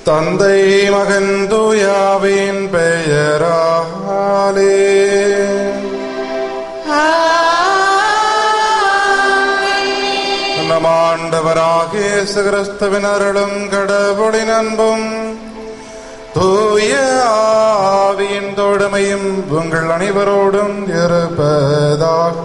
தந்தை மகன் தூயாவின் பெயராலே நம் ஆண்டவராகிய இயேசு கிறிஸ்துவின் அருளும் கடவுளின் அன்பும் தூய ஆவியின் தோழமையும் உங்கள் அனைவரோடும் இருப்பதாக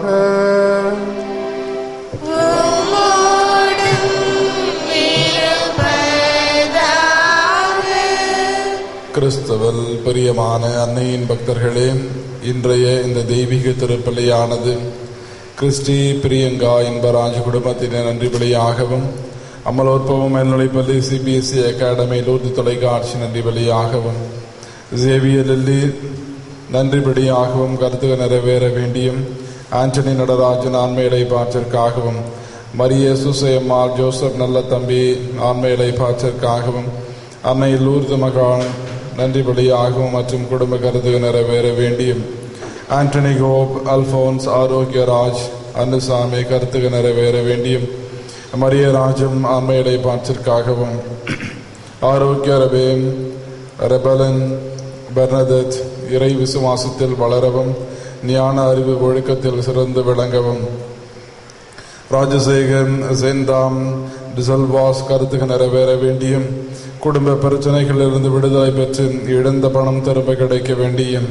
கிறிஸ்தவல் பிரியமான அன்னையின் பக்தர்களே இன்றைய இந்த தெய்வீக திருப்பலியானது கிறிஸ்டி பிரியங்கா என்பராஜ் குடும்பத்தினர் நன்றி பலியாகவும் அமலோற்பவம் மேல்நிலைப்பள்ளி சிபிஎஸ்இ அகாடமி லூர்து தொலைக்காட்சி நன்றி பலியாகவும் ஜேவியலில்லி நன்றி பலியாகவும் கருத்துக நிறைவேற வேண்டியும் ஆண்டனி நடராஜன் ஆண்மையிலை பாற்றிற்காகவும் மரிய சுசையம்மாள் ஜோசப் நல்ல தம்பி ஆண்மையிலை பாற்றிற்காகவும் அன்னை லூர்து மகான் நன்றி பலியாகவும் மற்றும் குடும்ப கருத்துக நிறைவேற வேண்டியும் ஆண்டனி கோப் அல்போன்ஸ் ஆரோக்கியராஜ் அன்னுசாமி கருத்துக நிறைவேற வேண்டியும் மரியராஜம் ஆண்மையிலை பாற்றிற்காகவும் ஆரோக்கிய ரபேம் ரெபலன் பெர்னதத் இறை விசுவாசத்தில் வளரவும் ஞான அறிவு ஒழுக்கத்தில் சிறந்து விளங்கவும் ராஜசேகர் சென்ராம் டிசல்வாஸ் கருத்துக்கு நிறைவேற வேண்டியும் குடும்ப பிரச்சனைகளிலிருந்து விடுதலை பெற்று இழந்த பணம் திரும்ப கிடைக்க வேண்டியும்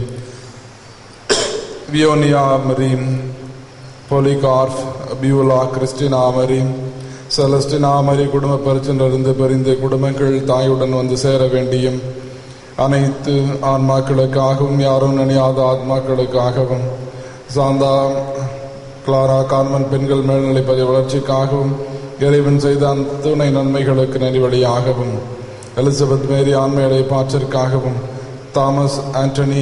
வியோனியா மரீம் பொலிகார்ப் பியூலா கிறிஸ்டினா மரீம் செலஸ்டினா மரி குடும்ப பிரச்சனையிலிருந்து பிரிந்து குடும்பங்கள் தாயுடன் வந்து சேர வேண்டியும் அனைத்து ஆன்மாக்களுக்காகவும் யாரும் நினையாத ஆத்மாக்களுக்காகவும் சாந்தா கிளாரா கான்வன் பெண்கள் மேல்நிலைப்பதி வளர்ச்சிக்காகவும் இறைவன் செய்த அந்த துணை நன்மைகளுக்கு நெறிவழியாகவும் எலிசபெத் மேரி ஆண்மையடை பாற்றிற்காகவும் தாமஸ் ஆண்டனி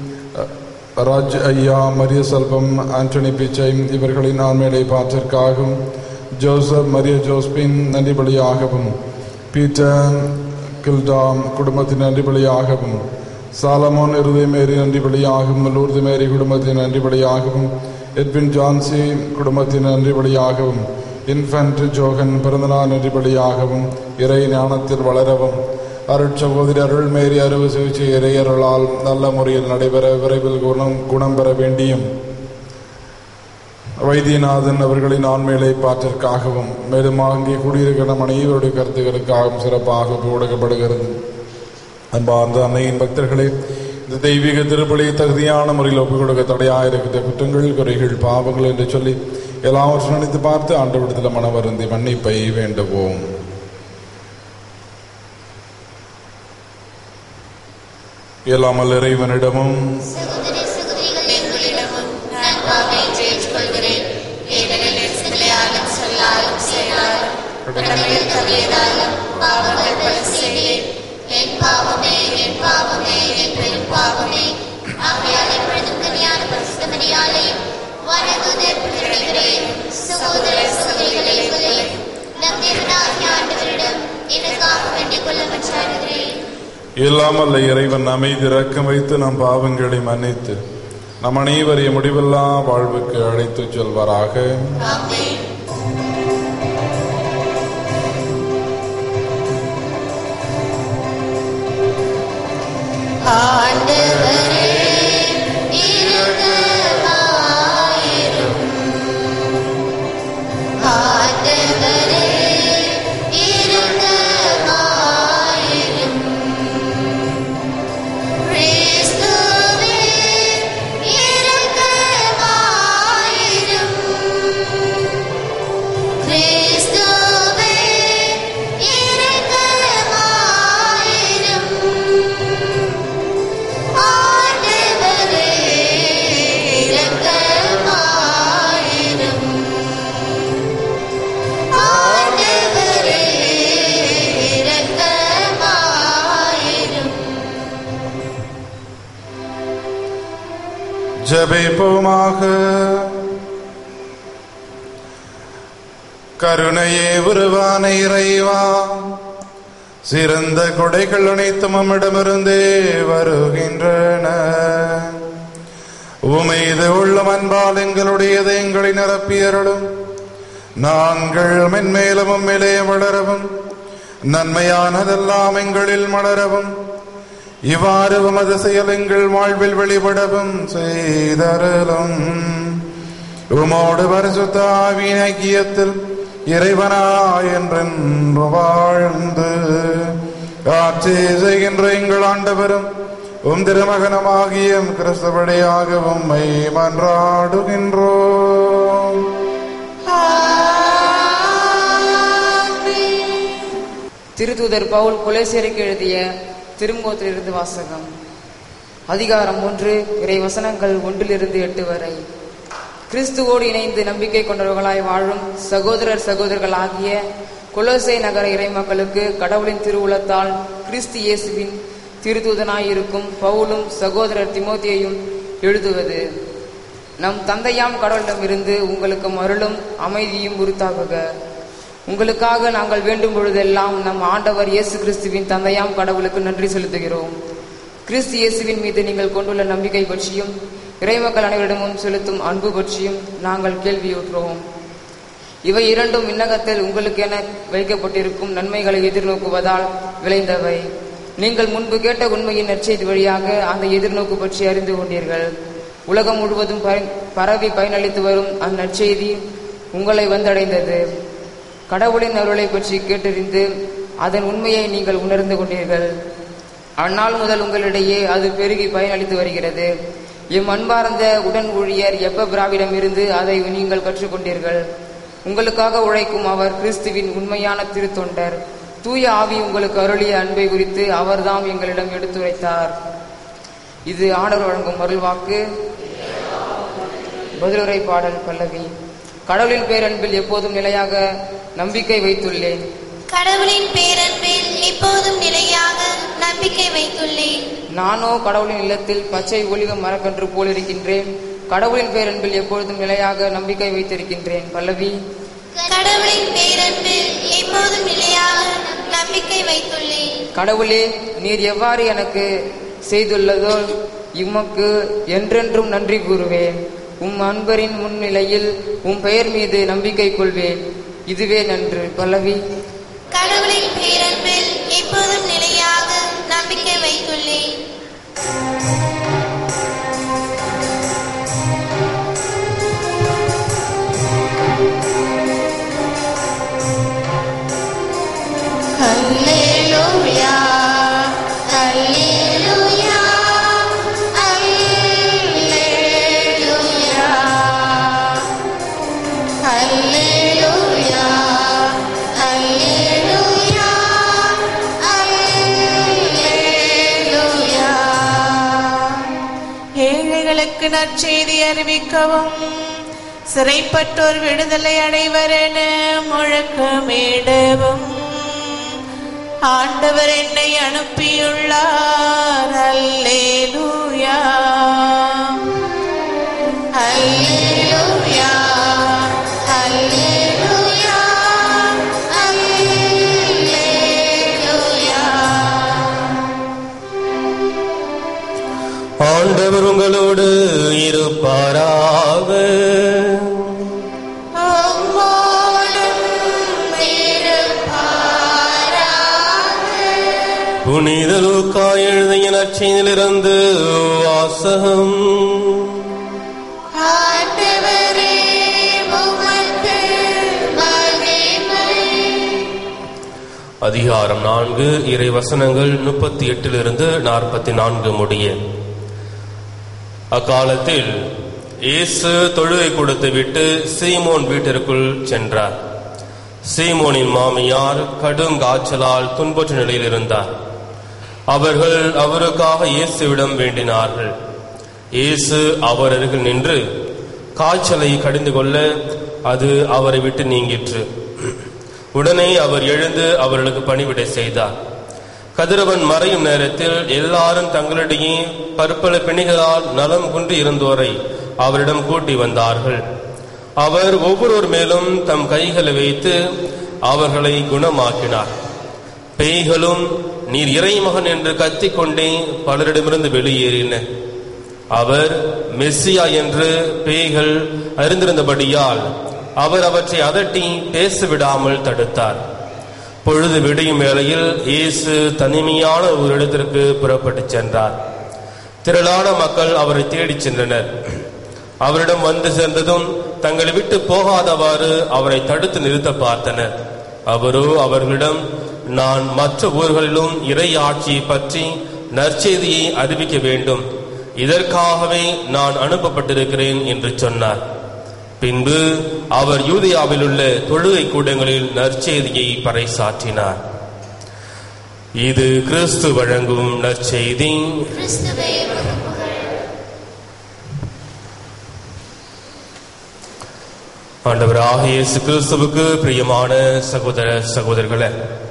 ராஜ் ஐயா மரிய செல்வம் ஆண்டனி பிச்சை இவர்களின் ஆண்மையடை பாற்றிற்காகவும் ஜோசப் மரிய ஜோஸ்பின் நன்றிபலியாகவும் பீட்டர் கில்டாம் குடும்பத்தின் நன்றிபலியாகவும் சாலமோன் இருதய மேரி நன்றிபலியாகவும் லூர்து மேரி குடும்பத்தின் நன்றிபலியாகவும் எட்வின் ஜான்சி குடும்பத்தின் நன்றிபலியாகவும் இன்ஃபன்ட் ஜோகன் பிறந்தநாள் நன்றிபலியாகவும் இறை ஞானத்தில் வளரவும் அருட்சகோதரி அருள் மேரி அறுவை சிகிச்சை இறையருளால் நல்ல முறையில் நடைபெற விரைவில் குணம் குணம் பெற வேண்டியும் வைத்தியநாதன் அவர்களின் ஆண்மையிலை பாற்றிற்காகவும் மேலும் அங்கே கூடியிருக்கிற நம் அனைவருடைய கருத்துக்களுக்காகவும் சிறப்பாக ஊடகப்படுகிறது அன்பார்ந்த அன்னையின் பக்தர்களே இந்த தெய்வீக திருப்பலி தகுதியான முறையில் ஒப்புக் கொடுக்க தடையாக இருக்கிற குற்றங்கள் குறைகள் பாவங்கள் என்று சொல்லி எல்லாவற்றையும் நினைத்து பார்த்து ஆண்டவிடத்தில் மன வருந்தி மன்னிப்பை வேண்டுவோம் இயலாமல் இறைவனிடமும் சகோதரி சகோதரிகள் எங்களிடமும் நான் பாவையை ஏற்றுக்கொள்கிறேன் ஏனெனில் எச்சரிக்கையாலும் சொல்லாலும் செயலாலும் கடமையில் தவியதாலும் பாவங்கள் பல செய்தேன் என் பாவமே என் பாவமே என் பெரும் பாவமே ஆகையால் எப்பொழுதும் கனியான பரிசுத்தமடியாலையும் வனதுதர் புகழ்கிறேன் சகோதர சகோதரிகளை எங்களை நம் தேவனாகிய ஆண்டவரிடம் எனக்காக வேண்டிக் கொள்ள மன்றாடுகிறேன் இல்லாமல் இறைவன் அமைதி இறக்கம் வைத்து நம் பாவங்களை மன்னித்து நம் அனைவரையும் முடிவில்லா வாழ்வுக்கு அழைத்துச் செல்வாராக ஆமென் ஆண்டவரே இரக்கமாயிரும் ஆண்டவரே இரக்கமாயிரும் கிறிஸ்துவே இரக்கமாயிரும் கிறிஸ்துவே இரக்கமாயிரும் ஆண்டவரே இரக்கமாயிரும் ஆண்டவரே இரக்கமாயிரும் ஜெபிப்போமாக கருணையே உருவான இறைவா சிறந்த கொடைகள் அனைத்தும் நம்மிடமிருந்தே வருகின்றன உமைது உள்ள அன்பால் எங்களுடைய இதயங்களை நிரப்பியருளும் நாங்கள் மென்மேலும் உம்மிலே வளரவும் நன்மையானதெல்லாம் எங்களில் மலரவும் இவ்வாறு உமது செயல் எங்கள் வாழ்வில் வெளிப்படவும் செய்தருளும் உமோடு பரிசுத்த ஆவியின் ஐக்கியத்தில் இறைவனாய் என்றென்று வாழ்ந்து ஆட்சி செய்கின்ற எங்கள் ஆண்டவரும் உம் திருமகனமாகிய கிறிஸ்தபடியாக உம்மை மன்றாடுகின்றோம் திருத்தூதர் பவுல் கொலேசியருக்கு எழுதிய திருமுகத்திலிருந்து வாசகம் அதிகாரம் ஒன்று இறை வசனங்கள் ஒன்றிலிருந்து எட்டு வரை கிறிஸ்துவோடு இணைந்து நம்பிக்கை கொண்டவர்களாய் வாழும் சகோதரர் சகோதரர்கள் ஆகிய கொலோசை நகர இறைமக்களுக்கு கடவுளின் திருவுளத்தால் கிறிஸ்து இயேசுவின் திருத்தூதனாயிருக்கும் பவுலும் சகோதரர் திமோத்தியையும் எழுதுவது நம் தந்தையாம் கடவுளிடமிருந்து உங்களுக்கு அருளும் அமைதியும் உறுத்தாகுக உங்களுக்காக நாங்கள் வேண்டும் பொழுதெல்லாம் நம் ஆண்டவர் இயேசு கிறிஸ்துவின் தந்தையாம் கடவுளுக்கு நன்றி செலுத்துகிறோம் கிறிஸ்து இயேசுவின் மீது நீங்கள் கொண்டுள்ள நம்பிக்கை பற்றியும் இறைமக்கள் அனைவரிடமும் செலுத்தும் அன்பு பற்றியும் நாங்கள் கேள்வியுற்றோம் இவை இரண்டும் விண்ணகத்தில் உங்களுக்கென வைக்கப்பட்டிருக்கும் நன்மைகளை எதிர்நோக்குவதால் விளைந்தவை நீங்கள் முன்பு கேட்ட உண்மையின் நற்செய்தி வழியாக அந்த எதிர்நோக்கு பற்றி அறிந்து கொண்டீர்கள் உலகம் முழுவதும் பயன்- பரவி பயனளித்து வரும் அந்நற்செய்தி உங்களை வந்தடைந்தது கடவுளின் அருளை பற்றி கேட்டறிந்து அதன் உண்மையை நீங்கள் உணர்ந்து கொண்டீர்கள் அந்நாள் முதல் உங்களிடையே அது பெருகி பயனளித்து வருகிறது எம் அன்பார்ந்த உடன் ஊழியர் எப்பபிராவிடம் இருந்து அதை நீங்கள் கற்றுக்கொண்டீர்கள் உங்களுக்காக உழைக்கும் அவர் கிறிஸ்துவின் உண்மையான திருத்தொண்டர் தூய ஆவி உங்களுக்கு அருளிய அன்பை குறித்து அவர்தாம் எங்களிடம் எடுத்துரைத்தார் இது ஆண்டவர் வழங்கும் அருள்வாக்கு பதிலுரை பாடல் பல்லவி கடவுளின் பேரன்பில் எப்போதும் நிலையாக நம்பிக்கை வைத்துள்ளேன் கடவுளின் பேரன்பில் எப்போதும் நிலையாக நம்பிக்கை வைத்துள்ளேன் நானோ கடவுளின் இல்லத்தில் பச்சை ஒளிவ மரக்கன்று போல் இருக்கின்றேன் கடவுளின் பேரன்பில் எப்பொழுதும் நிலையாக நம்பிக்கை வைத்திருக்கின்றேன் பல்லவி கடவுளின் பேரன்பில் எப்போதும் நிலையாக நம்பிக்கை வைத்துள்ளேன் கடவுளே நீர் எவ்வாறு எனக்கு செய்துள்ளதோ இம்மக்கு என்றென்றும் நன்றி கூறுவேன் உம் அன்பரின் முன்னிலையில் உம் பெயர் மீது நம்பிக்கை கொள்வேன் இதுவே நன்று பல்லவி கடவுளின் பேரன்பில் எப்போதும் நிலையாக நம்பிக்கை வைத்துள்ளேன் Alleluia, Alleluia, Alleluia, Alleluia, Alleluia, Alleluia. ஏழைகளுக்கு நற்செய்தி அறிவிக்கவும் சிறைப்பட்டோர் விடுதலை அடைவரென முழக்கமிடவும் ஆண்டவர் என்னை அனுப்பியுள்ளார் அல்லேலூயா Alleluia, Alleluia, Alleluia. ஆண்டவர் உங்களோடு இருப்பாராக உம்மோடும் இருப்பாராக. புனித லூக்கா எழுதிய நற்செய்தியிலிருந்து வாசகம் ஆண்டவரே, உமக்கு மகிமை. அதிகாரம் நான்கு இறை வசனங்கள் முப்பத்தி எட்டிலிருந்து நாற்பத்தி நான்கு முடிய அக்காலத்தில் இயேசு தொழுகை கொடுத்து விட்டு சீமோன் வீட்டிற்குள் சென்றார் சீமோனின் மாமியார் கடும் காய்ச்சலால் துன்புற்ற நிலையில் இருந்தார் அவர்கள் அவருக்காக இயேசுவிடம் வேண்டினார்கள் இயேசு அவர் அருகில் நின்று காய்ச்சலை கடிந்து கொள்ள அது அவரை விட்டு நீங்கிற்று உடனே அவர் எழுந்து அவர்களுக்கு பணிவிடை செய்தார் கதிரவன் மறையும் நேரத்தில் எல்லாரும் தங்களிடையே பற்பல பிணிகளால் நலம் குன்றி இருந்தோரை அவரிடம் கூட்டி வந்தார்கள் அவர் ஒவ்வொருவர் மேலும் தம் கைகளை வைத்து அவர்களை குணமாக்கினார் பேய்களும் நீர் இறைமகன் என்று கத்திக்கொண்டே பலரிடமிருந்து வெளியேறின அவர் மெஸ்ஸியா என்று பேய்கள் அறிந்திருந்தபடியால் அவர் அவற்றை அதட்டி பேச விடாமல் தடுத்தார் பொழுது விடியும் வேளையில் இயேசு தனிமையான ஒரு இடத்திற்கு புறப்பட்டுச் சென்றார் திரளான மக்கள் அவரை தேடிச் சென்றனர் அவரிடம் வந்து சேர்ந்ததும் தங்களை விட்டு போகாதவாறு அவரை தடுத்து நிறுத்த பார்த்தனர் அவரோ அவர்களிடம் நான் மற்ற ஊர்களிலும் இறை ஆட்சியை பற்றி நற்செய்தியை அறிவிக்க வேண்டும் இதற்காகவே நான் அனுப்பப்பட்டிருக்கிறேன் என்று சொன்னார் பின்பு அவர் யூதியாவில் உள்ள தொழுகை கூடங்களில் நற்செய்தியை பறைசாற்றினார் இது கிறிஸ்து வழங்கும் நற்செய்தி கிறிஸ்துவே உமக்கு புகழ். ஆண்டவராக இயேசு கிறிஸ்துவுக்கு பிரியமான சகோதர சகோதரர்களே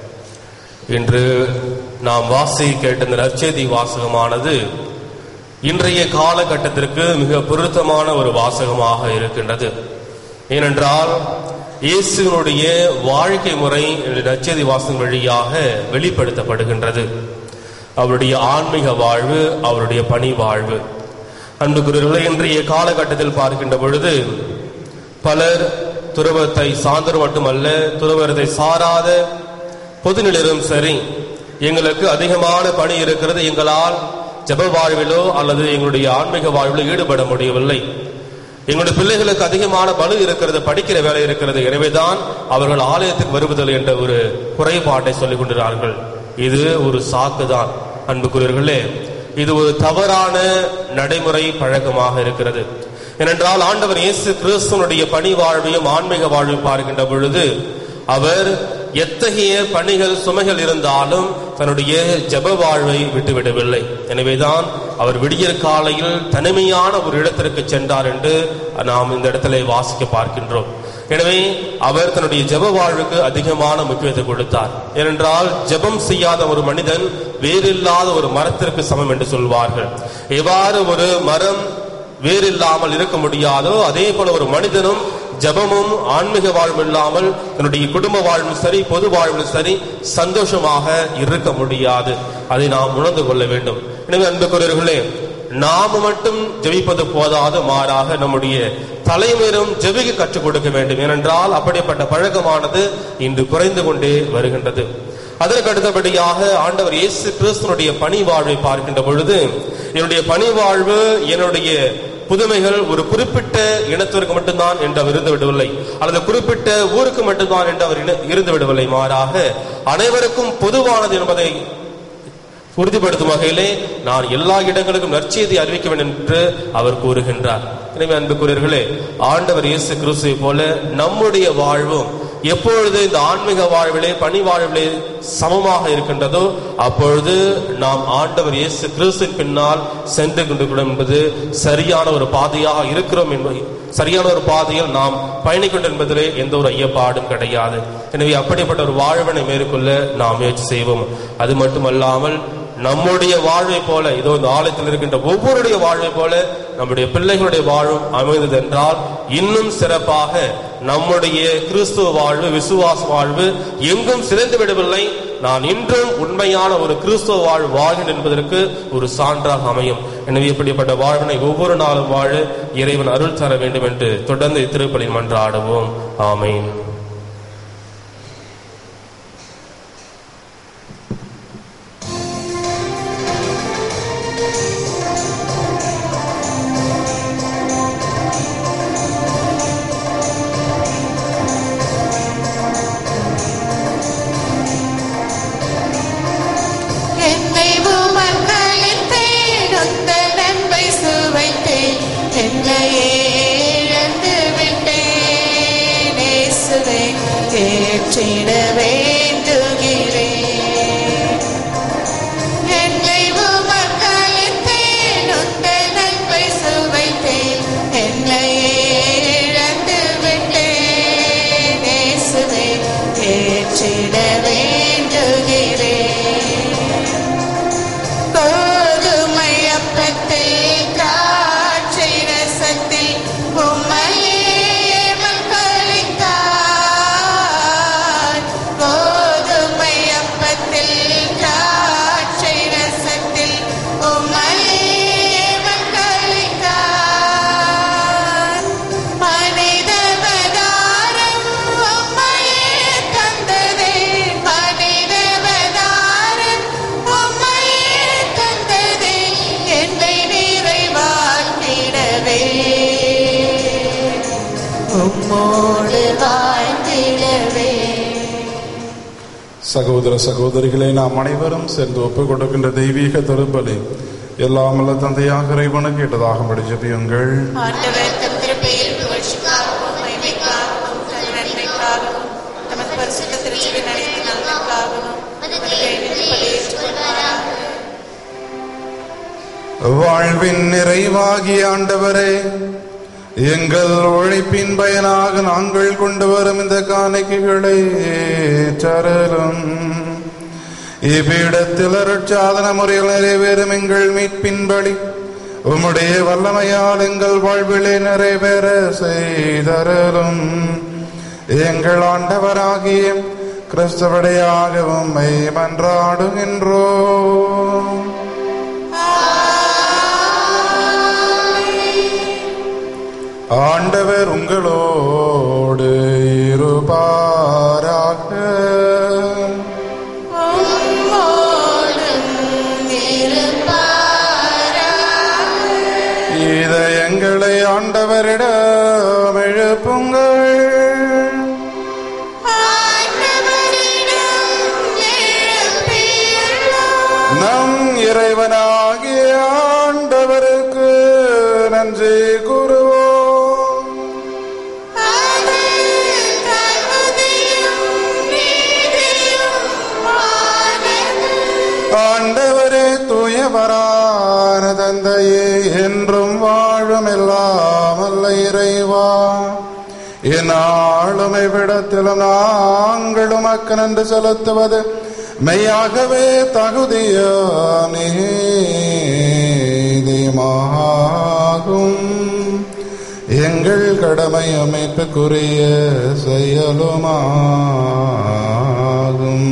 இன்று நாம் வாசி கேட்ட இந்த நற்செய்தி வாசகமானது இன்றைய காலகட்டத்திற்கு மிக பொருத்தமான ஒரு வாசகமாக இருக்கின்றது ஏனென்றால் இயேசுவினுடைய வாழ்க்கை முறை இந்த நற்செய்தி வாசகம் வழியாக வெளிப்படுத்தப்படுகின்றது அவருடைய ஆன்மீக வாழ்வு அவருடைய பணி வாழ்வு அன்புக்குரியவர்களே இன்றைய காலகட்டத்தில் பார்க்கின்ற பொழுது பலர் துறவத்தை சார்ந்தர் மட்டுமல்ல துறவரத்தை சாராத பொதுநிலையிலும் சரி எங்களுக்கு அதிகமான பணி இருக்கிறது எங்களால் ஜெப வாழ்விலோ அல்லது எங்களுடைய ஆன்மீக வாழ்விலோ ஈடுபட முடியவில்லை எங்களுடைய பிள்ளைகளுக்கு அதிகமான பலு இருக்கிறது படிக்கிற வேலை இருக்கிறது எனவேதான் அவர்கள் ஆலயத்துக்கு வருவதில்லை என்ற ஒரு குறைபாட்டை சொல்லிக் கொண்டிருக்கிறார்கள் இது ஒரு சாக்குதான் அன்புக்குரியவர்களே இது ஒரு தவறான நடைமுறை பழக்கமாக இருக்கிறது ஏனென்றால் ஆண்டவர் இயேசு கிறிஸ்துவனுடைய பணி வாழ்வையும் ஆன்மீக வாழ்வையும் பார்க்கின்ற பொழுது அவர் எத்தகைய பணிகள் சுமைகள் இருந்தாலும் தன்னுடைய ஜெப வாழ்வை விட்டுவிடவில்லை எனவேதான் அவர் விடியற் காலையில் தனிமையான ஒரு இடத்திற்கு சென்றார் என்று நாம் இந்த இடத்துல வாசிக்க பார்க்கின்றோம் எனவே அவர் தன்னுடைய ஜெப வாழ்வுக்கு அதிகமான முக்கியத்துவம் கொடுத்தார் ஏனென்றால் ஜெபம் செய்யாத ஒரு மனிதன் வேறில்லாத ஒரு மரத்திற்கு சமம் என்று சொல்வார்கள் எவ்வாறு ஒரு மரம் வேறில்லாமல் இருக்க முடியாதோ அதே போல ஒரு மனிதனும் ஜெபமும் ஆன்மீக வாழ்வும் இல்லாமல் தன்னுடைய குடும்ப வாழ்வும் சரி பொது வாழ்வும் சரி சந்தோஷமாக இருக்க முடியாது அதை நாம் உணர்ந்து கொள்ள வேண்டும் எனவே அன்புக்குரியவர்களே நாம மட்டும் ஜெபிப்பது போதாது மாறாக நம்முடைய தலைமையிலும் ஜெபிக்க கற்றுக் கொடுக்க வேண்டும் ஏனென்றால் அப்படிப்பட்ட பழக்கமானது இன்று குறைந்து கொண்டே வருகின்றது அதற்கு அடுத்தபடியாக ஆண்டவர் இயேசு கிறிஸ்துனுடைய பணி வாழ்வை பார்க்கின்ற பொழுது என்னுடைய பணி வாழ்வு என்னுடைய புதுமைகள் ஒரு குறிப்பிட்ட இனத்திற்கு மட்டும்தான் என்று அவர் இருந்து விடவில்லை அல்லது குறிப்பிட்ட ஊருக்கு மட்டும்தான் என்று அவர் இன- இருந்து விடவில்லை மாறாக அனைவருக்கும் பொதுவானது என்பதை உறுதிப்படுத்தும் வகையிலே நான் எல்லா இடங்களுக்கும் நற்செய்தி அறிவிக்க வேண்டும் என்று அவர் கூறுகின்றார் எனவே அன்புக்குரியவர்களே ஆண்டவர் இயேசு கிறிஸ்துவை போல நம்முடைய வாழ்வும் எப்பொழுது இந்த ஆன்மீக வாழ்விலே பணி வாழ்விலே சமமாக இருக்கின்றதோ அப்பொழுது நாம் ஆண்டவர் இயேசு கிறிஸ்துவின் பின்னால் சென்று கொண்டிருக்கிறோம் என்பது சரியான ஒரு பாதையாக இருக்கிறோம் என்பது சரியான ஒரு பாதையில் நாம் பயணிக்கொண்டு என்பதிலே எந்த ஒரு ஐயப்பாடும் கிடையாது எனவே அப்படிப்பட்ட ஒரு வாழ்வினை மேற்கொள்ள நாம் முயற்சி செய்வோம் அது மட்டுமல்லாமல் நம்முடைய வாழ்வை போல இதோ இந்த ஆலயத்தில் இருக்கின்ற ஒவ்வொருடைய வாழ்வை போல நம்முடைய பிள்ளைகளுடைய வாழ்வும் அமைந்தது என்றால் இன்னும் சிறப்பாக நம்முடைய கிறிஸ்துவ வாழ்வு விசுவாச வாழ்வு எங்கும் சிறந்து விடவில்லை நான் இன்றும் உண்மையான ஒரு கிறிஸ்துவ வாழ்வு வாழ்கிறேன் என்பதற்கு ஒரு சான்றாக அமையும் எனவே இப்படிப்பட்ட வாழ்வினை ஒவ்வொரு நாளும் வாழ இறைவன் அருள் தர வேண்டும் என்று தொடர்ந்து திருப்பலின் மன்றாடுவோம் ஆமென் என்னை உமக்களின் தேடுந்த நன்மை சுவைத்தேன் என்னையே இழந்து விட்டேன் இயேசுவே ஏற்றிட வேண்டுகிறேன் என்னை உமக்களின் தேடுந்த நன்மை சுவைத்தேன் என்னையே இழந்து விட்டேன் இயேசுவே ஏற்றிட வேண்டுகிறேன் கோதுமை அப்பத்தில் திராட்சை ரசத்தில் உம்மையே மக்களித்தார் சகோதர சகோதரிகளை நாம் அனைவரும் சேர்ந்து ஒப்புக் கொடுக்கின்ற தெய்வீக திருப்பலி எல்லாம் வல்ல தந்தையாக இறைவனுக்கு கேட்டதாக ஜெபியுங்கள் ஆண்டவர் தம் திருப்பெயர் புகழ்ச்சிக்காகவும் மகிமைக்காகவும் தன் நன்மைக்காகவும் தமது பரிசுத்த திருச்சிவி அனைத்து நலனுக்காகவும் அது கைவிட்டு ஏற்றுக்கொள்வாராக வாழ்வின் நிறைவாகிய ஆண்டவரே எங்கள் உழைப்பின் பயனாக நாங்கள் கொண்டு வரும் இந்த காணிக்கைகளை தரலும் இவ்விடத்தில் அருட்சாதன முறையில் நிறைவேறும் எங்கள் மீட்பின் பலி உம்முடைய வல்லமையால் எங்கள் வாழ்விலே நிறைவேற செய்தரலும் எங்கள் ஆண்டவராகிய கிறிஸ்தவடையாக உம்மை மன்றாடுகின்றோம் ஆண்டவர் உங்களோடு இருப்பாராக இதயங்களை ஆண்டவரிடம் எழுப்புங்கள் நம் இறைவனாகிய ஆண்டவருக்கு நன்றி கூறுவோம் ஆண்டவரே தூயவரான தந்தையே என்றும் வாழும் எல்லாம் அல்ல இறைவா என்னாலும் இவ்விடத்திலும் நாங்கள் உமக்கு நன்றி செலுத்துவது மெய்யாகவே தகுதியாகும் எங்கள் கடமை அமைப்புக்குரிய செயலுமாகும்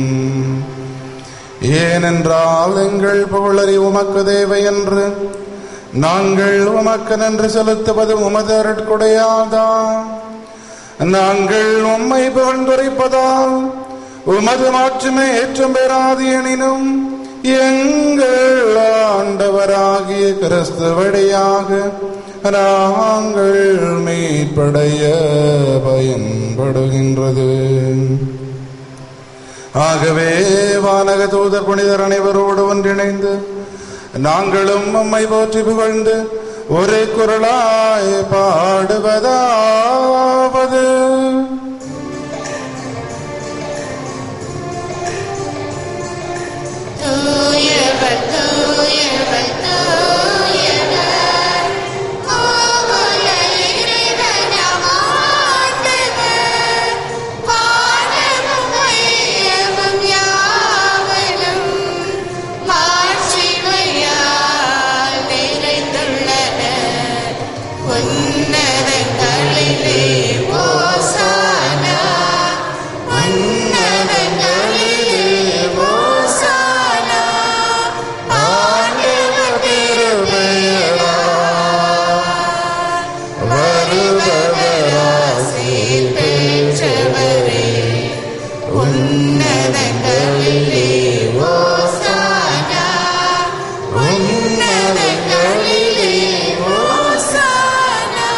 ஏனென்றால் எங்கள் புகழறி உமக்கு தேவை என்று நாங்கள் உமக்கு நன்றி செலுத்துவது உமது அருட்கொடையாதான் நாங்கள் உம்மை புகழ்ந்துரைப்பதால் உமது மாற்றுமை ஏற்றம் பெறாது எனினும் எங்கள் ஆண்டவராகிய கிறிஸ்து வழியாக நாங்கள் மீட்படைய பயன்படுகின்றது ஆகவே வானக தூதர் புனிதர் அனைவரோடு ஒன்றிணைந்து நாங்களும் அம்மை போற்றி புகழ்ந்து ஒரே குரலாய் பாடுவதாவது தூயவர் தூயவர் தூயவர் கோகுல இறைவனாம் ஆண்டவர் வானமும் மையமும் யாவரும் மாட்சிமையால் நிறைந்துள்ளன உன்னதங்களிலே ஓசானா உன்னதங்களிலே ஓசானா ஆண்டவர் வருபவராசி பெற்றவரே உன்னதங்களிலே ஓசானா உன்னதங்களிலே ஓசானா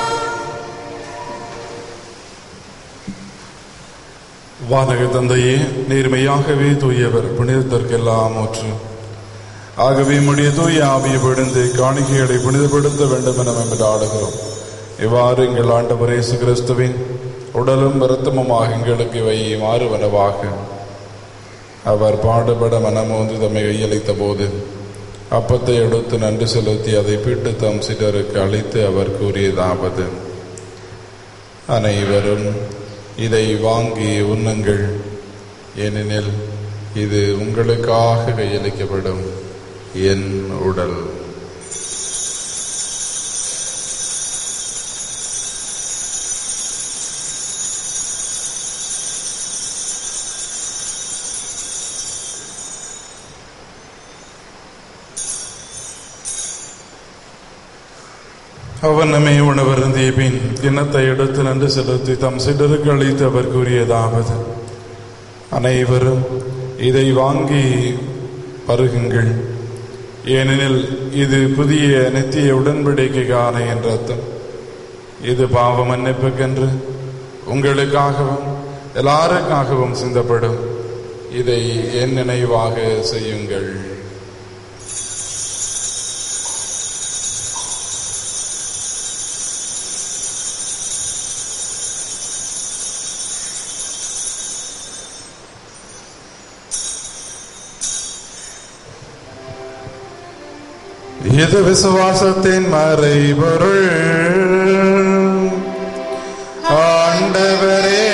வானக தந்தையே நேர்மையாகவே தூயவர் புனிதத்திற்கெல்லாம் ஊற்று ஆகவே முடிய தூய ஆவியை விழுந்து காணிக்கைகளை புனிதப்படுத்த வேண்டும் என நாம் ஆடுகிறோம் இவ்வாறு எங்கள் ஆண்டவர் இயேசு கிறிஸ்துவின் உடலும் வருத்தமுமாக எங்களுக்கு இவை மாறுவனவாக அவர் பாடுபட மனமோந்து தம்மை கையளித்த போது அப்பத்தை எடுத்து நன்றி செலுத்தி அதை பீட்டு தம் சிலருக்கு அளித்து அவர் கூறியதாவது அனைவரும் இதை வாங்கி உண்ணுங்கள் ஏனெனில் இது உங்களுக்காக கையளிக்கப்படும் என் உடல் அவன் நம்மை உணவருந்திய பின் கிண்ணத்தை எடுத்து நன்றி செலுத்தி தம் சிடருக்கு அளித்து அவர் கூறியதாவது அனைவரும் இதை வாங்கி பருகுங்கள் ஏனெனில் இது புதிய நித்திய உடன்படிக்கைக்கான என்ற அர்த்தம் இது பாவ மன்னிப்புக்கென்று உங்களுக்காகவும் எல்லாருக்காகவும் சிந்தப்படும் இதை என் நினைவாக செய்யுங்கள் இது விசுவாசத்தின் மறைபொருள் ஆண்டவரே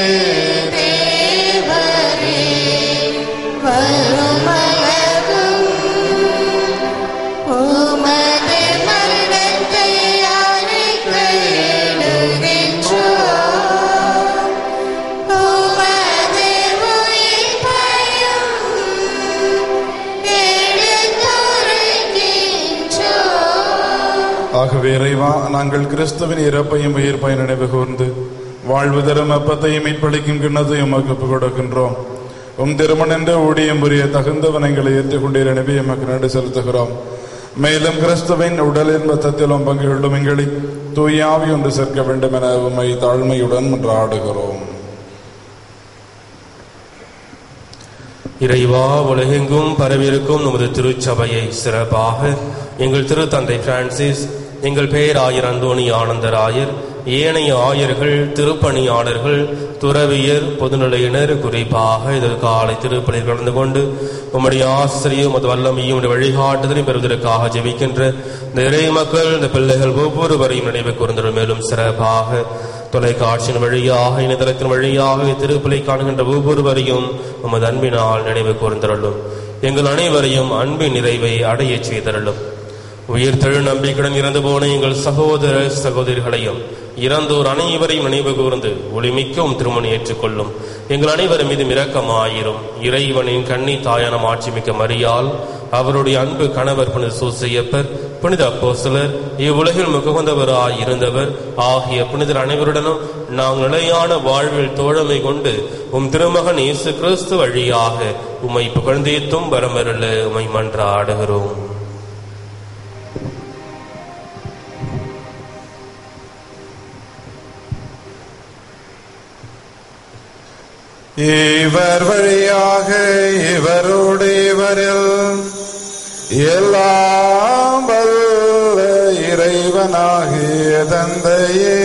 வருமளவும் உமது மரணத்தை அறிக்கையிடுகின்றோம். உமது உயிர்ப்பையும் எடுத்துரைக்கின்றோம். ஆகவே இறைவா நாங்கள் கிறிஸ்துவின் இறப்பையும் உயிர்ப்பையும் நினைவு கூர்ந்து வாழ்வு தரும் அப்பத்தையும் மீட்பளிக்கும் கிண்ணத்தையும் உமக்கு ஒப்புக் கொடுக்கின்றோம் உம் திருமணென்ற ஊழியம் புரிய தகுந்தவன் எங்களை ஏற்றுக்கொண்டீர் எனவே எமக்கு நடு செலுத்துகிறோம் மேலும் கிறிஸ்துவின் உடலின் மத்தத்திலும் பங்கு கொள்ளும் எங்களை தூயாவி ஒன்று சேர்க்க வேண்டும் என உம்மை தாழ்மையுடன் மன்றாடுகிறோம் இறைவா உலகெங்கும் பரவியிருக்கும் நமது திருச்சபையை சிறப்பாக எங்கள் திருத்தந்தை பிரான்சிஸ் எங்கள் பேராயர் அந்தோணி ஆனந்தராயர் ஏனைய ஆயர்கள் திருப்பணியாளர்கள் துறவியர் பொதுநிலையினர் குறிப்பாக இதற்காலை திருப்பலில் கலந்து கொண்டு உம்முடைய ஆசிரியம் அது வல்லமையும் உம்முடைய வழிகாட்டுதலையும் பெறுவதற்காக ஜெபிக்கின்ற இந்த இறை மக்கள் இந்த பிள்ளைகள் ஒவ்வொருவரையும் நினைவு கூர்ந்தனர் மேலும் சிறப்பாக தொலைக்காட்சியின் வழியாக இணையதளத்தின் வழியாக திருப்பலை காணுகின்ற ஒவ்வொருவரையும் உமது அன்பினால் நினைவு கூர்ந்தருளும் எங்கள் அனைவரையும் அன்பின் நிறைவை அடையச் செய்தருளும் உயிர் தெழு நம்பிக்கையுடன் இறந்து போன எங்கள் சகோதர சகோதரிகளையும் இறந்தோர் அனைவரையும் நினைவு கூர்ந்து ஒளிமிக்கவும் திருமணம் ஏற்றுக்கொள்ளும் எங்கள் அனைவர் மீது இரக்கமாயிரும் இறைவனின் கண்ணி தாயான மாட்சிமிக்க மரியால் அவருடைய அன்பு கணவர் புனித சூசையப்பர் புனித அப்போஸ்தலர் இவ்வுலகில் முகவந்தவராய் இருந்தவர் ஆகிய புனிதர் அனைவருடனும் நாம் நிலையான வாழ்வில் தோழமை கொண்டு உம் திருமகன் இயேசு கிறிஸ்து வழியாக உம்மை புகழ்ந்தேத்தும் வரமருள உம்மை மன்றாடுகிறோம் இவர் வழியாக இவரோடு இவரில் எல்லாம் வல்ல இறைவனாகிய தந்தையே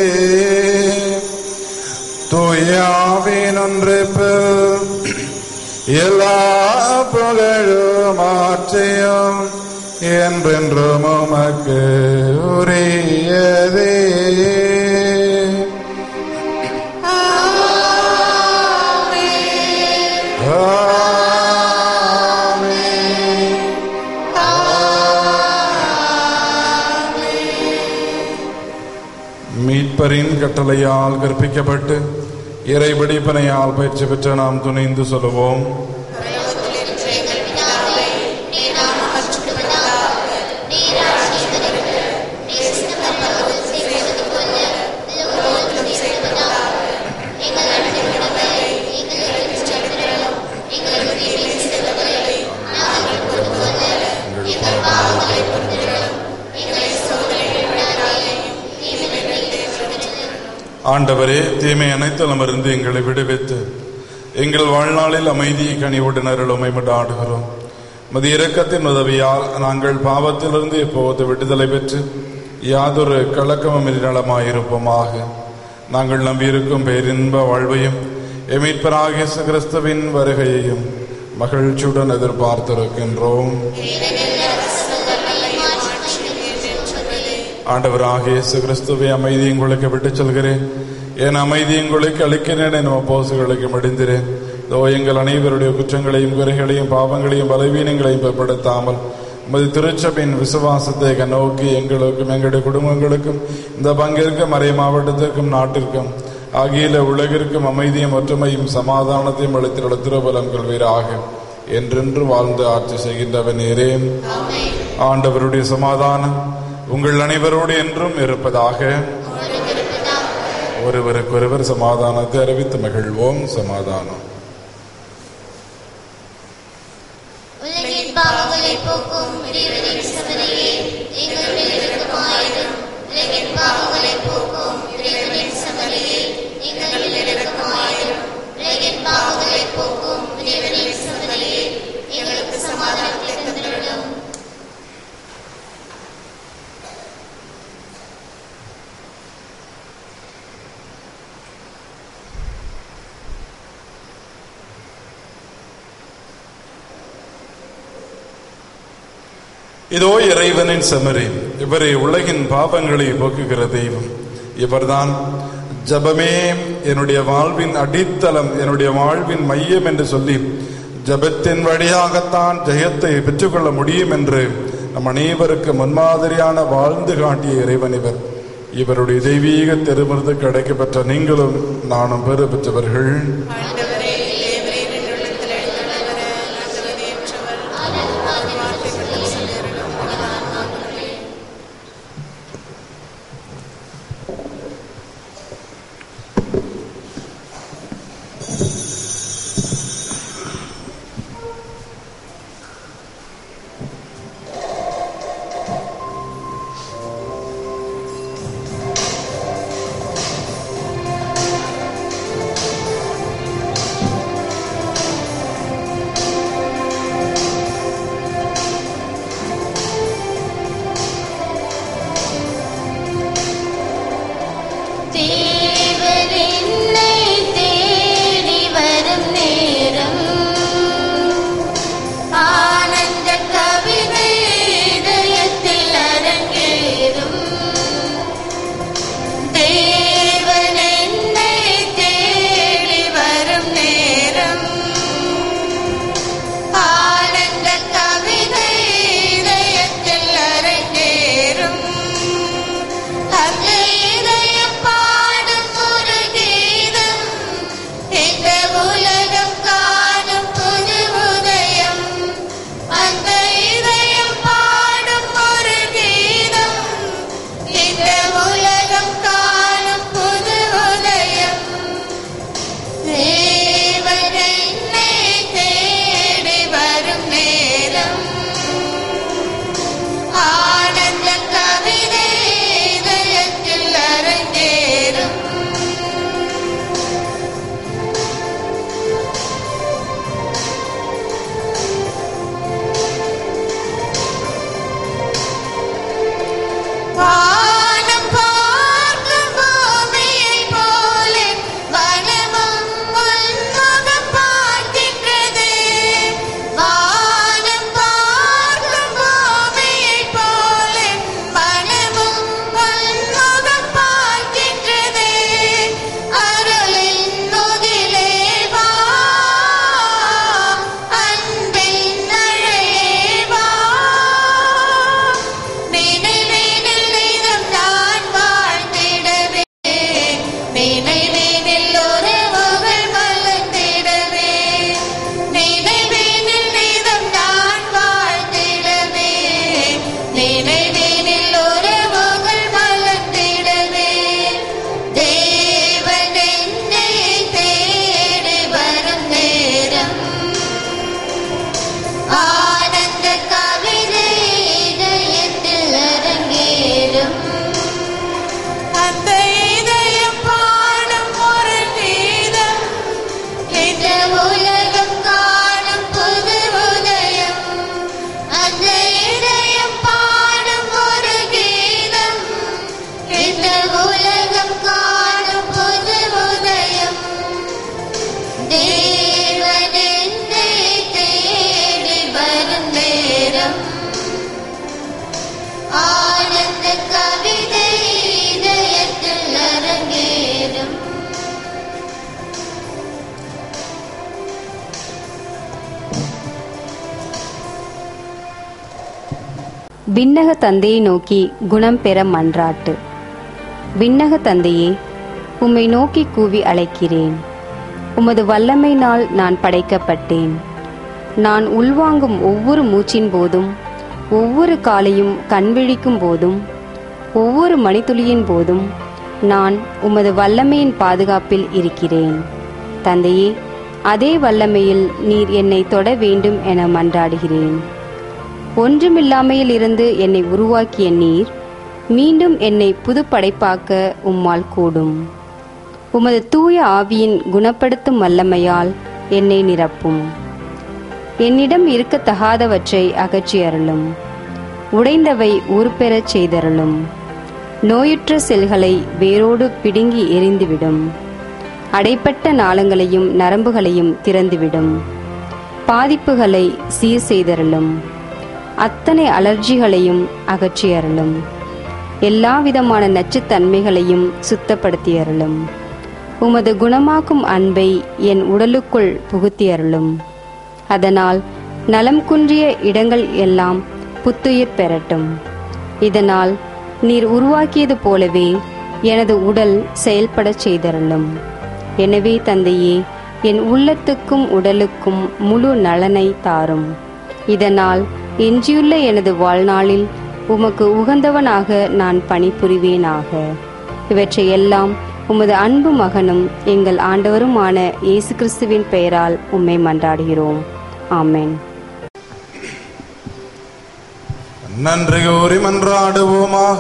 தூயாவின் ஒன்றிப்பில் எல்லா புகழும் ஆட்சியும் என்றென்றும் உமக்கு உரியதே ஆமென். மீட்பரின் கட்டளையால் கற்பிக்கப்பட்டு இறைபிடிப்பனையால் பயிற்சி பெற்ற நாம் துணிந்து சொல்லுவோம் ஆண்டவரே தீமை அனைத்திலுமிருந்து எங்களை விடுவித்து எங்கள் வாழ்நாளில் அமைதியை கனிவுடன் அருளுமை ஆடுகிறோம் மது இரக்கத்தின் உதவியால் நாங்கள் பாவத்திலிருந்து இப்போது விடுதலை பெற்று யாதொரு கலக்கமும் நலமாயிருப்போமாக நாங்கள் நம்பியிருக்கும் பேரின்ப வாழ்வையும் எமீட்பராகிய இயேசு கிறிஸ்துவின் வருகையையும் மகிழ்ச்சியுடன் எதிர்பார்த்திருக்கின்றோம் ஆண்டவராகிய இயேசு கிறிஸ்துவை அமைதி உங்களுக்கு விட்டுச் செல்கிறேன் என் அமைதி உங்களுக்கு அளிக்கிறேன் என் போசுகளுக்கு மடிந்திரேன் இதோ எங்கள் அனைவருடைய குற்றங்களையும் குறைகளையும் பாவங்களையும் பலவீனங்களையும் பிற்படுத்தாமல் உமது திருச்சபையின் விசுவாசத்தை நோக்கி எங்களுக்கும் எங்களுடைய குடும்பங்களுக்கும் இந்த பங்கிற்கும் மறை மாவட்டத்திற்கும் நாட்டிற்கும் ஆகிய உலகிற்கும் அமைதியும் ஒற்றுமையும் சமாதானத்தையும் அளித்திருட திருபலம் கொள்வீராக என்றென்று வாழ்ந்து ஆட்சி செய்கின்றவன் நேரேன் ஆண்டவருடைய சமாதானம் உங்கள் அனைவரோடு என்றும் இருப்பதாக ஒருவருக்கொருவர் சமாதானத்தை அறிவித்து மகிழ்வோம் சமாதானம் உலகின் பாவங்களை போக்கும் இறைவனின் சமரியே எங்கள் மேல் இரக்கமாயிரும் உலகின் பாவங்களை போக்கும் இறைவனின் சமரியே எங்கள் மேல் இரக்கமாயிரும் உலகின் பாவங்களை போக்கும் இறைவனின் இதோ இறைவனின் செமரி இவரே உலகின் பாபங்களை போக்குகிற தெய்வம் இவர்தான் ஜபமே என்னுடைய வாழ்வின் அடித்தளம் என்னுடைய வாழ்வின் மையம் என்று சொல்லி ஜபத்தின் வழியாகத்தான் ஜெயத்தை பெற்றுக்கொள்ள முடியும் என்று நம் அனைவருக்கு முன்மாதிரியான வாழ்ந்து காட்டிய இறைவன் இவர் இவருடைய தெய்வீக திருமருது கிடைக்கப்பெற்ற நீங்களும் நானும் பெறு பெற்றவர்கள் ஆண்டவரே தேவரே நின்றுள்ளத்தில் எழுந்தவர நகவதியற்றவர் வார்த்தைகள் சொல்லிருக்கும் தேவர் என்னை தேடி வரும் நேரம் ஆனந்த கவிதை இதயத்தில் அரங்கேறும் தேவன் என்னை தேடி வரும் நேரம் ஆனந்த கவிதை இதயத்தில் அரங்கேறும் அந்த இதயம் பாடும் ஒரு கீதம் இந்த உலகம் காணும் புது உதயம் அந்த இதயம் பாடும் ஒரு கீதம் இந்த உலகம் காணும் புது உதயம் தேவன் என்னை தேடி வரும் நேரம் ஆனந்த கவிதை இதயத்தில் அரங்கேறும் வானம் பார்க்கும் பூமியைப் போல வனமும் உன்முகம் பார்க்கின்றது. வானம் பார்க்கும் பூமியைப் போல வனமும் உன்முகம் பார்க்கின்றது. அருளின் முகிலே வா, அன்பின் அழையே வா. நினைவினில் நிதம் நான் வாழ்ந்திடவே நினைவினில் உறவுகள் மலர்ந்திடவே நினைவினில் நிதம் நான் வாழ்ந்திடவே நினைவினில் உறவுகள் மலர்ந்திடவே தேவன் என்னை தேடி வரும் நேரம் ஆனந்த கவிதை இதயத்தில் அரங்கேறும் அந்த இதயம் பாடும் ஒரு கீதம் இந்த உலகம் காணும் புது உதயம் அந்த இதயம் பாடும் ஒரு கீதம் இந்த உலகம் காணும் புது உதயம் தேவன் என்னை தேடி வரும் நேரம் ஆனந்த கவிதை இதயத்தில் அரங்கேறும் விண்ணக தந்தையை நோக்கி குணம் பெற மன்றாட்டு விண்ணக தந்தையே உம்மை நோக்கி கூவி அழைக்கிறேன் உமது வல்லமையினால் நான் படைக்கப்பட்டேன் நான் உள்வாங்கும் ஒவ்வொரு மூச்சின் போதும் ஒவ்வொரு காலையும் கண்விழிக்கும் போதும் ஒவ்வொரு மணித்துளியின் போதும் நான் உமது வல்லமையின் பாதுகாப்பில் இருக்கிறேன் தந்தையே அதே வல்லமையில் நீர் என்னை தொட வேண்டும் என மன்றாடுகிறேன் ஒன்றுமில்லாமையில் இருந்து என்னை உருவாக்கிய நீர் மீண்டும் என்னை புதுப்படைப்பாக்க உம்மால் கூடும் உமது தூய ஆவியின் குணப்படுத்தும் வல்லமையால் என்னை நிரப்பும் என்னிடம் இருக்கத்தகாதவற்றை அகற்றி அருளும் உடைந்தவை உருப்பெறச் செய்தருளும் நோயுற்ற செல்களை வேரோடு பிடுங்கி எரிந்துவிடும் அடைப்பட்ட நாளங்களையும் நரம்புகளையும் திறந்துவிடும் பாதிப்புகளை சீர் செய்தருளும் அத்தனை அலர்ஜிகளையும் அகற்றி அருளும் எல்லா விதமான நச்சுத்தன்மைகளையும் சுத்தப்படுத்தி அருளும் உமது குணமாக்கும் அன்பை என் உடலுக்குள் புகுத்தி அருளும் அதனால் நலம் குன்றிய இடங்கள் எல்லாம் புத்துயிர் பெறட்டும் இதனால் நீர் உருவாக்கியது போலவே எனது உடல் செயல்படச் செய்தருளும் எனவே தந்தையே என் உள்ளத்துக்கும் உடலுக்கும் முழு நலனை தாரும் இதனால் எஞ்சியுள்ள எனது வாழ்நாளில் உமக்கு உகந்தவனாக நான் பணிபுரிவேனாக இவற்றை எல்லாம் உமது அன்பு மகனும் எங்கள் ஆண்டவருமான இயேசு கிறிஸ்துவின் பெயரால் உம்மை மன்றாடுகிறோம் ஆமென் நன்றி கூறி மன்றாடுவோமாக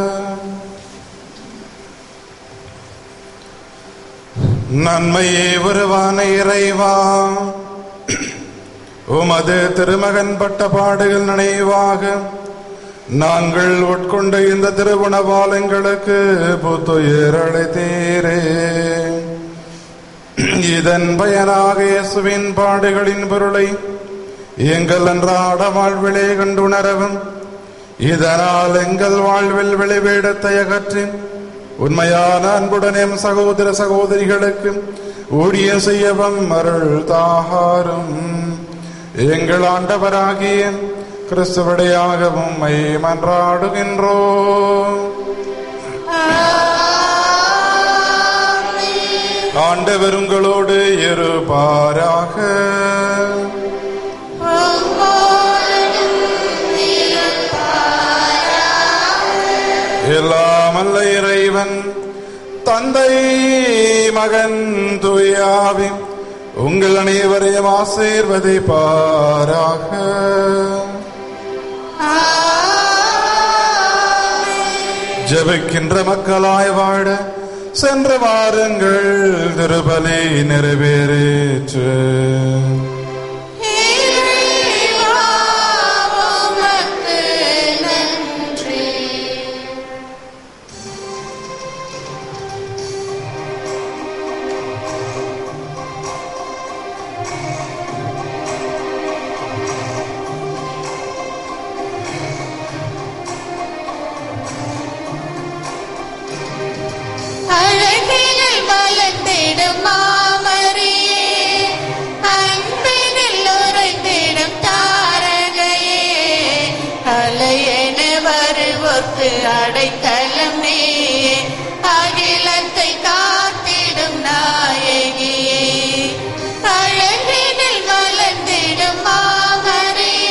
நன்மையே வருவான இறைவா உமது திருமகன் பட்ட பாடுகள் நினைவாக நாங்கள் உட்கொண்ட இந்த திருவுணவால் எங்களுக்கு புத்துயிர் அளித்தீரே இதன் பயனாக இயேசுவின் பாடுகளின் பொருளை எங்கள் அன்றாட வாழ்விலே கண்டுணரவும் இதனால் எங்கள் வாழ்வில் விளைவேடத்தை அகற்றி உண்மையான அன்புடனேம் சகோதர சகோதரிகளுக்கு ஊழியம் செய்யவும் அருள் தாகாரும் எங்கள் ஆண்டவராகிய கிறிஸ்துவடையாகவும் உம்மை மன்றாடுகின்றோம் ஆண்டவர் உங்களோடு இருப்பாராக எல்லாம் அல்ல இறைவன் தந்தை மகன் துயாவி உங்கள் அனைவரையும் ஆசீர்வதிப்பாராக ஜெபிக்கின்ற மக்களாய் வாழ சென்று வாருங்கள் திருபலி நிறைவேறேற்று இறைவா, உமக்கு நன்றி அழகினில் மலர்ந்திடும் மாமரியே அன்பினில் உறைந்திடும் தாரகையே அலையென வருவோர்க்கு அடைக்கலம் நீயே அகிலத்தை காத்திடும் நாயகியே அழகினில் மலர்ந்திடும் மாமரியே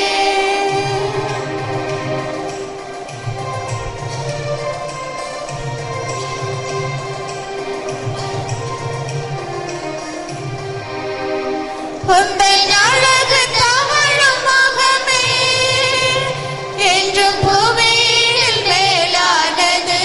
உந்தன் அழகு தவழும் முகமே என்றும் புவியில் மேலானது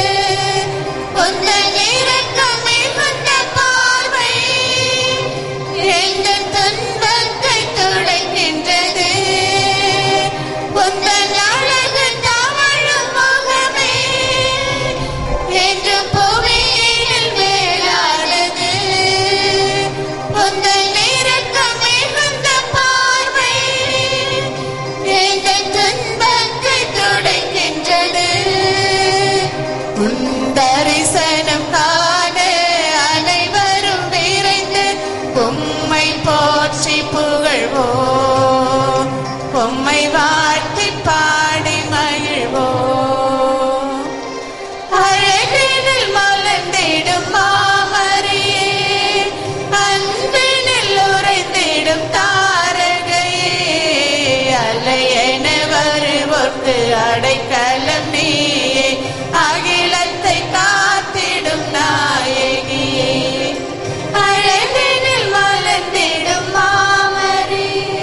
உந்தன் இரக்கம் மிகுந்த பார்வை எங்கள் துன்பத்தை துடைக்கின்றது உந்தன் அழகு தவழும் முகமே என்றும் புவியில் மேலானது உந்தன் இரக்கம் மிகுந்த பார்வை எங்கள் துன்பத்தை துடைக்கின்றது உன் தரிசனம் காண அனைவரும் விரைந்து உம்மை போற்றி புகழ்வோம் உம்மை வாழ்த்தி பாடி மகிழ்வோம் அழகினில் மலர்ந்திடும் மாமரியே அன்பினில் உறைந்திடும் தாரகையே அலையென வருவோர்க்கு அடைக்கலம் நீயே அகிலத்தை காத்திடும் நாயகியே அழகினில் மலர்ந்திடும் மாமரியே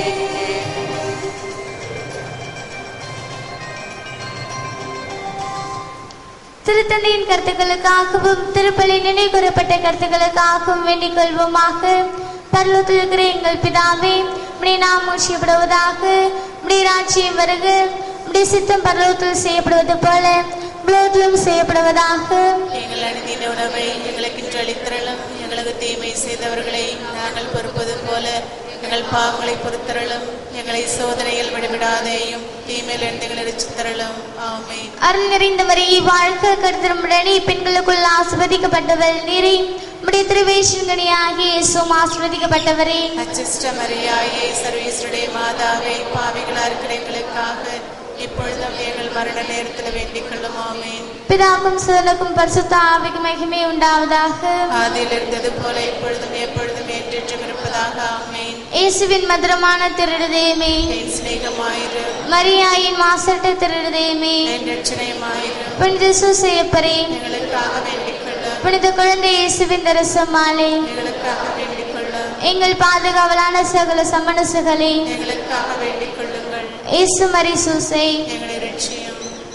திருத்தந்தையின் கருத்துக்களுக்காகவும் திருப்பலி நினைவு கூறப்பட்ட கருத்துக்களுக்காகவும் வேண்டிக் கொள்வோமாக பரலோகத்தில் இருக்கிற எங்கள் பிதாவே உடைய நாம் மூச்சியப்படுவதாக உடைய ராட்சியம் வருக உடைய சித்தம் பரலோகத்தில் செய்யப்படுவது போல உலகத்திலும் செய்யப்படுவதாக எங்கள் அனுதின உணவை எங்களுக்கு இன்று அளித்திரளும் எங்களுக்கு தீமை செய்தவர்களை நாங்கள் பொறுப்பது போல எங்கள் பாவங்களை பொறுத்தருளும் எங்களை சோதனையில் விடுவிடாதேயும் தீமையில் எங்களை ரசித்தருளும் ஆமென் அருள் நிறைந்தவரே வாழ்க்கை கருத்தருமுடனே பெண்களுக்குள் ஆசிர்வதிக்கப்பட்டவள் நீரே உடைய திருவேஷங்கனியாகிய இயேசுவும் ஆசிர்வதிக்கப்பட்டவரே அச்சிஷ்ட மரியாயே சர்வீஸ்வருடைய மாதாவே பாவிகளா இருக்கிற எங்களுக்காக இப்பொழுதும் எங்கள் மரண நேரத்தில் வேண்டிக் கொள்ளும் ஆமென் பிதாக்கும் சுதனுக்கும் பரிசுத்த ஆவிக்கு மகிமை உண்டாவதாக ஆதியில் இருந்தது போல இப்பொழுதும் எப்பொழுதும் ஏற்றெற்றும் இருப்பதாக ஆமென் இயேசுவின் மதுரமான திருடுதேமே என் சிநேகமாயிரு மரியாயின் மாசற்ற திருடுதேமே என் ரட்சணையுமாயிரு புனித சுசையப்பரே எங்களுக்காக வேண்டிக் கொள்ளும் புனித குழந்தை இயேசுவின் தரசமாலே எங்களுக்காக வேண்டிக் கொள்ளும் எங்கள் பாதுகாவலான சகல சமணசுகளே எங்களுக்காக வேண்டிக் கொள்ளுங்கள் இயேசு மரி சூசை எங்களை ரட்சியும்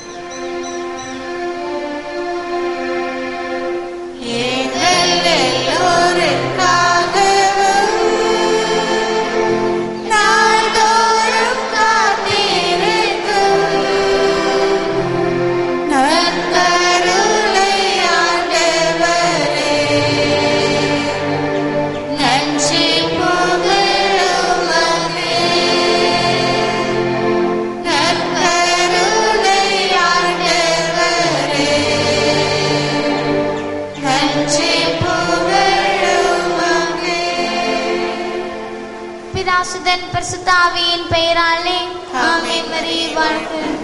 எங்கள் எல்லோருக்காகவும் நாள்தோறும் காத்திருக்கும் நற்கருணை ஆண்டவரே, நன்றி புகழுமக்கே. நற்கருணை ஆண்டவரே, நன்றி புகழுமக்கே. பிதாசுதன் பரிசுத்தாவியின் பெயராலே ஆமென். ஆமென் மரியே வாழ்க